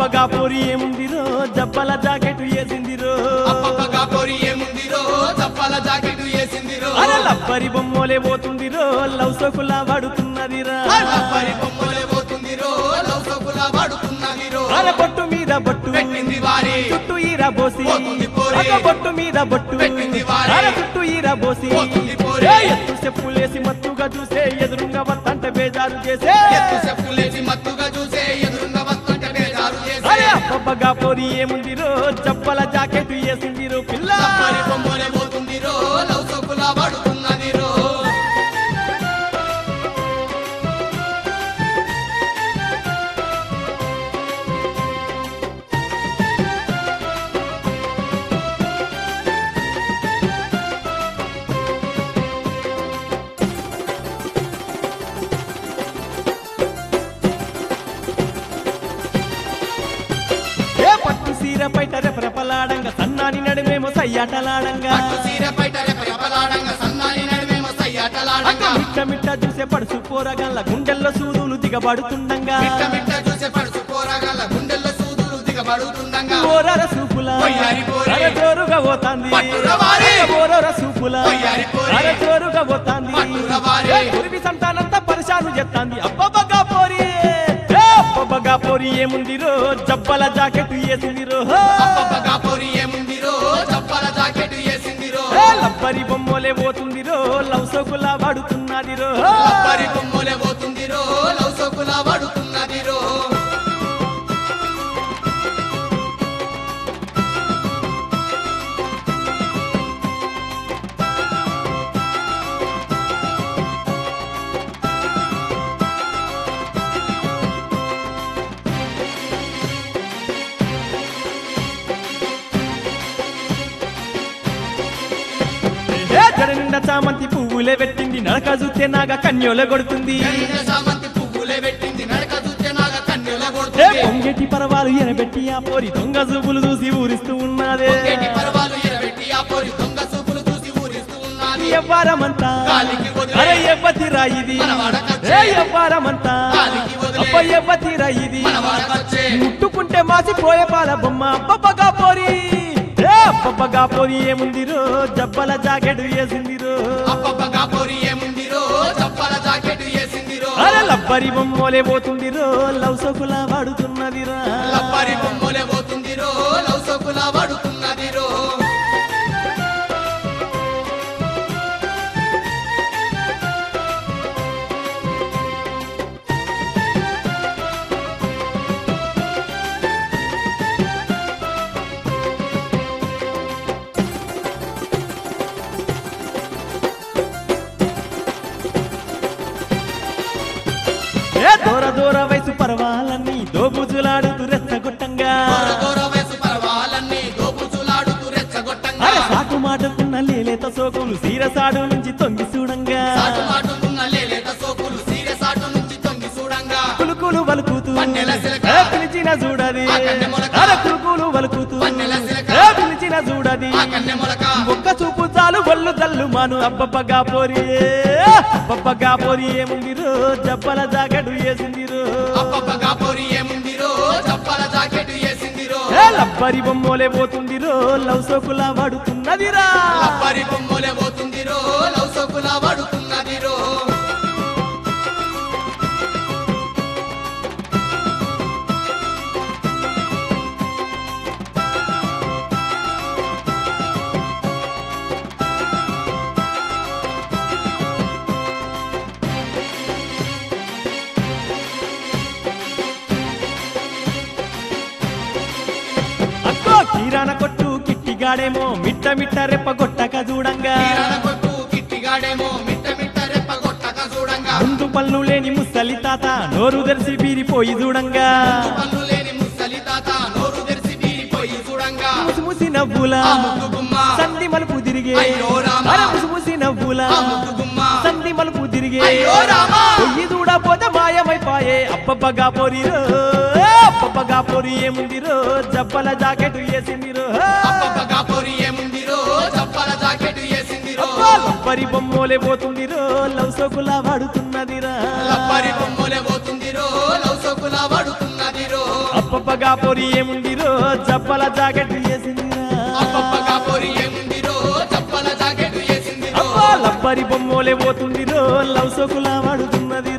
అబ్బబ్బగా పోరి ఏముందిరో జబ్బల జాకెట్ వేసిందిరో అప్పప్పగా పొరి ఏముందిరో చప్పాల జాకెట్ వేసిందిరో అరే లబ్బరి బొమ్మలే పోతుందిరో లవ్ సోకులా పడుతున్నదిరా లబ్బరి బొమ్మలే పోతుందిరో లవ్ సోకులా పడుతున్నదిరో అరే బొట్టు మీద బొట్టు పెట్టింది వారి చుట్టూ ఈర బోసి పోతుంది పోరి. అగ బొట్టు మీద బొట్టు పెట్టింది వారి. అరే చుట్టూ ఈర బోసి పోతుంది పోరి. ఏ ఎత్తు చెప్పులేసి మత్తుగా చూసే ఎదురుంగా వత్తంటే బేజారు చేసే ఎత్తు చెప్పులేసి మత్తుగా చూసే ఎదురున్న వస్తుంటే బేజారు అరే చేసే అబ్బబ్బగా పోరి ఏముందిరో జబ్బల జాకెట్ వేసిందిరో పిల్ల లబ్బరి బొమ్మలే పోతుందిరో లవ్ సోకులా పడుతున్నదిరో ఏ పట్టు సీర పైట రెపరెపలాడంగా సన్నాని నడుమేమో సయ్యాటలాడంగా పట్టు సీర బయట రెపరెపలాడంగా సన్నాయి నడిమేమో అక్క సయ్యాటలాడంగా మిట్ట మిట్ట చూసే పడుసు పోరగల్ల గుండెల్లో సూదులు దిగబడుతుండంగా మిట్ట మిట్ట చూసే పడుచు పోరగాళ్ళ గుండెల్లో సూదులు దిగబడుతుండగా ఓరర సూపులా పొయ్యారి పోరి. అర జోరుగా పోతాంది పట్టుర వారి. ఓరర సూపులా పొయ్యారి పోరి. అర జోరుగా పోతాంది పట్టుర వారి. ఏ గురివి సంతానంతా పరిశాను చెత్తాంది అబ్బబ్బగా పోరి ఏ అబ్బబ్బగా పోరి ఏముందిరో జబ్బల జాకెట్ వేసిందిరో అప్పప్పగా పొరి ఏముందిరో చప్పాల జాకెట్ వేసిందిరో ఏ లబ్బరి బొమ్మలే పోతుందిరో లవ్ సోకులా పడుతున్నదిరో లబ్బరి బొమ్మలే పోతుందిరో లవ్ సోకులా పడుతున్నదిరో ఏ జడ నిండా చామంతి పువ్వులే పెట్టింది నడక చూస్తే నాగా కన్యోలే కొడుతుంది కన్య సామంతి పువ్వులే పెట్టింది నడక చూస్తే నాగ కన్నుల ఏ కొడుతుంది పొంగెటి పరవాలు ఎనబెట్టి ఆ పోరి దొంగ చూపులు చూసి ఊరిస్తూ ఉన్నదే పొంగేటి పర్వాలు ఎరబెట్టి ఆ పొరి దొంగ చూపులు చూసి ఊరిస్తూ ఉన్నది ఎవ్వారమంతా గాలికి వదిలే. అరే ఎవ్వతిరా ఇది మన వాడకొచ్చే. ఏ ఎవ్వారమంతా గాలికి వదిలే. అబ్బ ఎవ్వతిరా ఇది మన వాడకొచ్చే ముట్టుకుంటే మాసిపోయే పాల బొమ్మ అబ్బబ్బగా పోరి ఏ అబ్బబ్బగా పోరి ఏముందిరో జబ్బల జాకెట్ వేసిందిరో అప్పప్పగా పొరి ఏముందిరో చప్పాల జాకెట్ వేసిందిరో అరే లబ్బరి బొమ్మలే పోతుందిరో లవ్ సోకులా వాడుతున్నదిరా లబ్బరి బొమ్మలే పోతుందిరో లవ్ సోకులా పడుతున్నదిరో ఏ దూర దూర వయసు పర్వాలన్నీ దోబుజులాడుతూ రెచ్చగొట్టంగా దూర దూర వయసు పర్వాలన్నీ దోపుచులాడుతూ రెచ్చగొట్టంగా అరే సాకు మాటకున్న లేలేత సోకులు సీరసాడు నుంచి తొంగి చూడంగా సాటు మాటుకున్న లేలేత సోకులు సీరె సాటు నుంచి తొంగి చూడంగా కులుకులు వలుకుతూ పన్నెల సిలక. ఏ పిలిచిన చూడది ఆ కన్నె మొలక. అరే కులుకులు వలుకుతూ పన్నెల సిలక. ఏ పిలిచిన చూడది ఆ కన్నె మొలక ఒక్క చూపు చాలు ఒళ్ళు జల్లు మాను అబ్బబ్బగా పోరి అబ్బబ్బగా పోరి ఏముందిరో జబ్బల జాకెట్ వేసిందిరో అప్పప్పగా పొరి ఏముందిరో చప్పాల జాకెట్ వేసిందిరో ఏ లబ్బరి బొమ్మలే పోతుందిరో లవ్ సోకులా వాడుతున్నదిరా లబ్బరి బొమ్మలే పోతుందిరో లవ్ సోకులా పడుతున్నదిరో అక్కో కిరాణ కొట్టు కిట్టిగాడేమో మిట్ట మిట్ట రెప్ప కొట్టక చూడంగా తీరాల కొట్టు కిట్టిగాడేమో మిట్ట మిట్ట రెప్ప కొట్టక చూడంగా ముందు పళ్ళు లేని ముసలి తాత నోరు తెరిచి బీరిపోయి చూడంగా పన్ను లేని ముసలి తాత నోరు తెరిచి బీరిపోయి చూడంగా ముసి ముసి నవ్వులా ఆ ముద్దు గుమ్మ సంధి మలుపు తిరిగే అయ్యో రామా. అరే ముసి ముసి నవ్వులా ఆ ముద్దు గుమ్మ సంధి మలుపు తిరిగే అయ్యో రామా. పొయ్యి చూడపోతే మాయమైపాయే అబ్బబ్బగా పోరిరో అబ్బబ్బగా పోరి ఏముందిరో జబ్బల జాకెట్ వేసిందిరో అప్పప్పగా పొరి ఏముందిరో చప్పాల జాకెట్ వేసిందిరో అబ్బా, లబ్బరి బొమ్మలే పోతుందిరో లవ్ సోకులా వాడుతున్నదిరా లబ్బరి బొమ్మలే పోతుందిరో లవ్ సోకులా పడుతున్నది ఉన్నదిరో అబ్బబ్బగా పొరి ఏముందిరో జబ్బల జాకెట్ వేసిందిరా అబ్బబ్బగా పొరి ఏముందిరో చప్పల జాకెట్ వేసిందిరో అబ్బా లబ్బరి బొమ్మోలే పోతుందిరో లవ్ సోకులా వాడుతున్నది